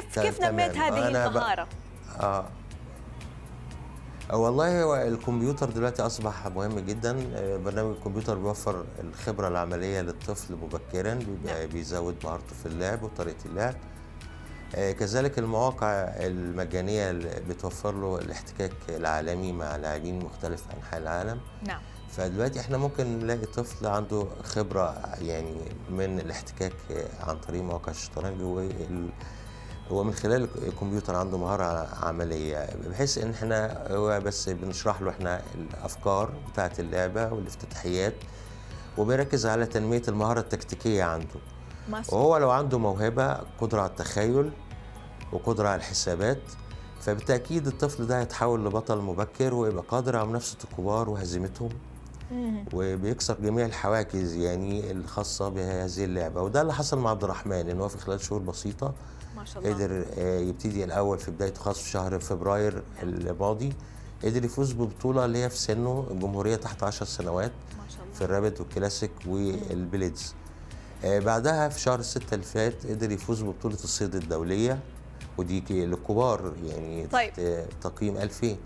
كيف ت- كيف نميت تمام. هذه أنا ب- المهاره اه والله هو الكمبيوتر دلوقتي اصبح مهم جدا آه، برنامج الكمبيوتر بيوفر الخبره العمليه للطفل مبكرا بيبقى بيزود مهارته في اللعب وطريقه اللعب آه، كذلك المواقع المجانيه اللي بتوفر له الاحتكاك العالمي مع لاعبين من مختلف انحاء العالم نعم فدلوقتي احنا ممكن نلاقي طفل عنده خبره يعني من الاحتكاك عن طريق مواقع الشطرنج وال- هو من خلال الكمبيوتر عنده مهاره عمليه بحيث ان احنا هو بس بنشرح له احنا الافكار بتاعه اللعبه والافتتاحيات وبيركز على تنميه المهاره التكتيكيه عنده ما شاء وهو لو عنده موهبه قدره على التخيل وقدره على الحسابات فبالتاكيد الطفل ده هيتحول لبطل مبكر ويبقى قادر على منافسه الكبار وهزيمتهم مم. وبيكسر جميع الحواجز يعني الخاصه بهذه اللعبه وده اللي حصل مع عبد الرحمن ان هو في خلال شهور بسيطه ما شاء الله قدر آه، يبتدي الاول في بدايته خاص في شهر فبراير الماضي قدر يفوز ببطوله اللي هي في سنه الجمهوريه تحت 10 سنوات ما شاء الله في الرابد والكلاسيك والبليدز آه، بعدها في شهر ستة اللي فات قدر يفوز ببطولة الصيد الدولية ودي ك- للكبار يعني طيب. ت- تقييم 2000